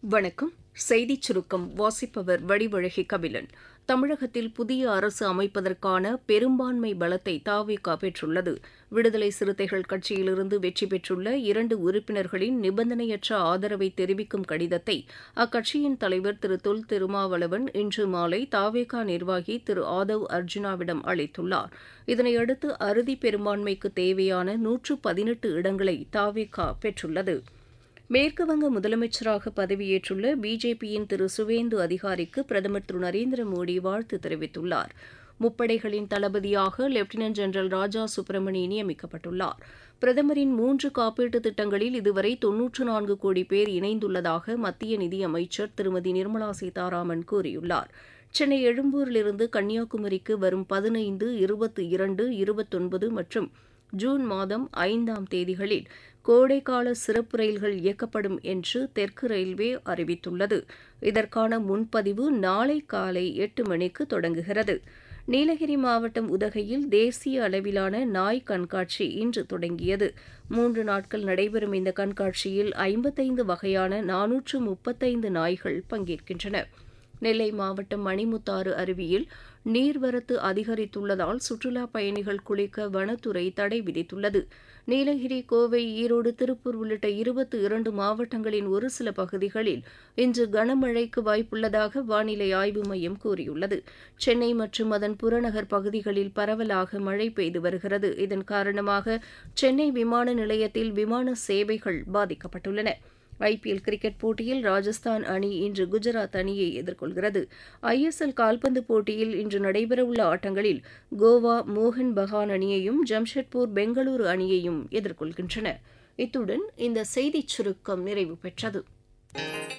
வணக்கம் செய்திச் சுருக்கம் வாசிப்பவர் வடிவழகி கபிலன் தமிழகத்தில் புதிய அரசு அமைப்பதற்கான பெரும்பான்மை பலத்தை தாவேகா பெற்றுள்ளது விடுதலை சிறுத்தைகள் கட்சியிலிருந்து வெற்றி பெற்றுள்ள இரண்டு உறுப்பினர்களின் நிபந்தனையற்ற ஆதரவை தெரிவிக்கும் கடிதத்தை அக்கட்சியின் தலைவர் திரு தொல் திருமாவளவன் இன்று மாலை தாவேகா நிர்வாகி திரு ஆதவ் அர்ஜுனாவிடம் அளித்துள்ளார் இதனையடுத்து அறுதி பெரும்பான்மைக்கு தேவையான நூற்று பதினெட்டு இடங்களை தாவேகா பெற்றுள்ளது மேற்குவங்க முதலமைச்சராக பதவியேற்றுள்ள பிஜேபியின் திரு சுவேந்து அதிகாரிக்கு பிரதமர் திரு நரேந்திர மோடி வாழ்த்து தெரிவித்துள்ளார் முப்படைகளின் தளபதியாக லெப்டினன்ட் ஜெனரல் ராஜா சுப்பிரமணி நியமிக்கப்பட்டுள்ளார் பிரதமரின் மூன்று காப்பீட்டு திட்டங்களில் இதுவரை தொன்னூற்று நான்கு கோடி பேர் இணைந்துள்ளதாக மத்திய நிதியமைச்சர் திருமதி நிர்மலா சீதாராமன் கூறியுள்ளார் சென்னை எழும்பூரிலிருந்து கன்னியாகுமரிக்கு வரும் பதினைந்து இருபத்தி இரண்டு இருபத்தொன்பது மற்றும் ஜூன் மாதம் ஐந்தாம் தேதிகளில் கோடைக்கால சிறப்பு ரயில்கள் இயக்கப்படும் என்று தெற்கு ரயில்வே அறிவித்துள்ளது இதற்கான முன்பதிவு நாளை காலை எட்டு மணிக்கு தொடங்குகிறது நீலகிரி மாவட்டம் உதகையில் தேசிய அளவிலான நாய் கண்காட்சி இன்று தொடங்கியது மூன்று நாட்கள் நடைபெறும் இந்த கண்காட்சியில் ஐம்பத்தைந்து வகையான நானூற்று முப்பத்தைந்து நாய்கள் பங்கேற்கின்றன நெல்லை மாவட்டம் மணிமுத்தாறு அருவியில் நீர்வரத்து அதிகரித்துள்ளதால் சுற்றுலாப் பயணிகள் குளிக்க வனத்துறை தடை விதித்துள்ளது நீலகிரி கோவை ஈரோடு திருப்பூர் உள்ளிட்ட இருபத்தி இரண்டு மாவட்டங்களின் ஒரு சில பகுதிகளில் இன்று கனமழைக்கு வாய்ப்புள்ளதாக வானிலை ஆய்வு மையம் கூறியுள்ளது சென்னை மற்றும் அதன் புறநகர் பகுதிகளில் பரவலாக மழை பெய்து வருகிறது இதன் காரணமாக சென்னை விமான நிலையத்தில் விமான சேவைகள் பாதிக்கப்பட்டுள்ளன ஐபிஎல் கிரிக்கெட் போட்டியில் ராஜஸ்தான் அணி இன்று குஜராத் அணியை எதிர்கொள்கிறது ஐஎஸ்எல் கால்பந்து போட்டியில் இன்று நடைபெறவுள்ள ஆட்டங்களில் கோவா மோகன் பகான் அணியையும் ஜம்ஷெட்பூர் பெங்களூரு அணியையும் எதிர்கொள்கின்றன இத்துடன் இந்த செய்திச் சுருக்கம் நிறைவு பெற்றது